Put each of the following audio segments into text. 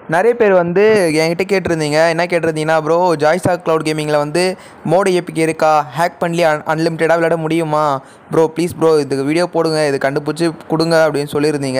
நிறைய பேர் வந்து என்கிட்ட கேட்டிருந்தீங்க என்ன கேட்டிருந்தீங்கன்னா ப்ரோ ஜாய்ஸா க்ளவுட் கேமிங்கில் வந்து மோடு ஏபிக்கு இருக்கா ஹேக் பண்ணி அன் அன்லிமிட்டடாக விளையாட முடியுமா ப்ரோ ப்ளீஸ் ப்ரோ இதுக்கு வீடியோ போடுங்க இது கண்டுபிடிச்சி கொடுங்க அப்படின்னு சொல்லியிருந்தீங்க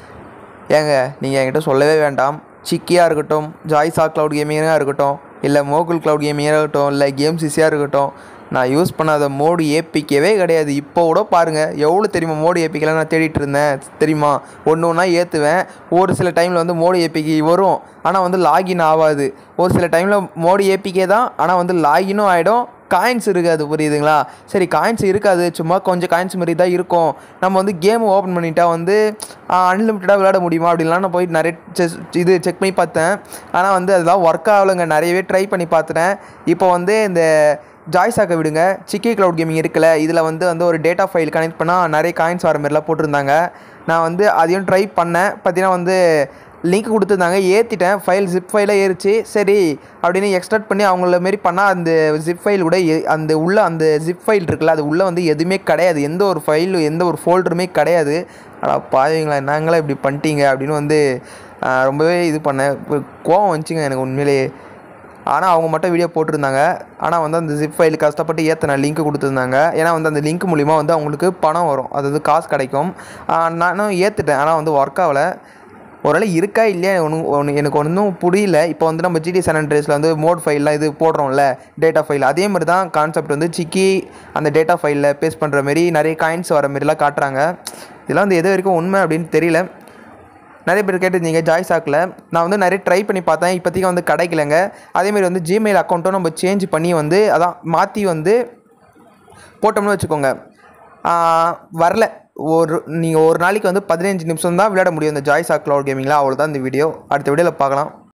ஏங்க நீங்கள் என்கிட்ட சொல்லவே வேண்டாம் சிக்கியாக இருக்கட்டும் ஜாய்ஸா க்ளவுட் கேமிங்காக இருக்கட்டும் இல்லை மோகுல் க்ளவுட் கேமிங்காக இருக்கட்டும் இல்லை கேம் சிசியாக இருக்கட்டும் நான் யூஸ் பண்ணாத மோடு ஏபிக்கவே கிடையாது இப்போ கூட பாருங்கள் எவ்வளோ தெரியுமா மோடு ஏபிக்கெல்லாம் நான் தேடிட்டு இருந்தேன் தெரியுமா ஒன்று ஒன்றா ஏற்றுவேன் ஒரு சில டைமில் வந்து மோடு ஏபிக்கு வரும் ஆனால் வந்து லாகின் ஆகாது ஒரு சில டைமில் மோடு ஏபிக்கே தான் ஆனால் வந்து லாகினும் ஆகிடும் காயின்ஸ் இருக்காது புரியுதுங்களா சரி காயின்ஸ் இருக்காது சும்மா கொஞ்சம் காயின்ஸ் மாதிரி தான் இருக்கும் நம்ம வந்து கேம் ஓப்பன் பண்ணிட்டா வந்து அன்லிமிட்டடாக விளையாட முடியுமா அப்படின்லாம் நான் போய் நிறைய செஸ் இது செக் பண்ணி பார்த்தேன் ஆனால் வந்து அதெல்லாம் ஒர்க் ஆகலைங்க நிறையவே ட்ரை பண்ணி பார்த்துட்டேன் இப்போ வந்து இந்த ஜாய்ஸாக்க விடுங்க சிக்கி க்ளவுட் கேமிங் இருக்குல்ல இதில் வந்து வந்து ஒரு டேட்டா ஃபைல் கனெக்ட் பண்ணால் நிறைய காயின்ஸ் வர மாதிரிலாம் போட்டிருந்தாங்க நான் வந்து அதையும் ட்ரை பண்ணேன் பார்த்தீங்கன்னா வந்து லிங்க் கொடுத்துருந்தாங்க ஏற்றிட்டேன் ஃபைல் ஜிப் ஃபைலாக ஏறிச்சு சரி அப்படின்னு எக்ஸ்ட்ராக்ட் பண்ணி அவங்கள மாரி பண்ணால் அந்த ஜிப் ஃபைல் கூட எ- அந்த உள்ள அந்த ஜிப் ஃபைல் இருக்குல்ல அது உள்ளே வந்து எதுவுமே கிடையாது எந்த ஒரு ஃபைல் எந்த ஒரு ஃபோல்டருமே கிடையாது அடா பாவீங்களா என்னங்களா இப்படி பண்ணிட்டீங்க அப்படின்னு வந்து ஆஹ், ரொம்பவே இது பண்ணேன் இப்போ கோவம் வந்துச்சுங்க எனக்கு உண்மையிலேயே ஆனால் அவங்க மட்டும் வீடியோ போட்டிருந்தாங்க ஆனால் வந்து அந்த ஜிப் ஃபைல் கஷ்டப்பட்டு ஏற்றின லிங்க் கொடுத்துருந்தாங்க ஏன்னா வந்து அந்த லிங்க் மூலிமா வந்து அவங்களுக்கு பணம் வரும் அதாவது காசு கிடைக்கும் ஆஹ் நானும் ஏற்றுட்டேன் ஆனால் வந்து ஒர்க் ஆகலை ஒருவேளை இருக்கா இல்லையா ஒன்றும் ஒன்று எனக்கு ஒன்றும் புரியல இப்போ வந்து நம்ம ஜிடி சன் அண்ட்ரேஸில் வந்து மோட் ஃபைல்லாம் இது போடுறோம்ல டேட்டா ஃபைல் அதே மாதிரி தான் கான்செப்ட் வந்து சிக்கி அந்த டேட்டா ஃபைலில் பேஸ்ட் பண்ணுற மாரி நிறைய காயின்ஸ் வர மாரிலாம் காட்டுறாங்க இதெல்லாம் வந்து எது வரைக்கும் உண்மை அப்படின்னு தெரியல நிறைய பேர் கேட்டிருந்தீங்க ஜாய்ஸாக்கில் நான் வந்து நிறைய ட்ரை பண்ணி பார்த்தேன் இப்போதைக்கு வந்து கிடைக்கலங்க அதேமாரி வந்து ஜிமெயில் அக்கௌண்ட்டும் நம்ம சேஞ்ச் பண்ணி வந்து அதான் மாற்றி வந்து போட்டோம்னு வச்சுக்கோங்க ஆஹ் வரல ஒரு நீங்கள் ஒரு நாளைக்கு வந்து பதினஞ்சு நிமிஷம் தான் விளையாட முடியும் இந்த ஜாய்ஸா க்ளவுட் கேமிங்கில் அவ்வளோதான் இந்த வீடியோ அடுத்த வீடியோவில் பார்க்கலாம்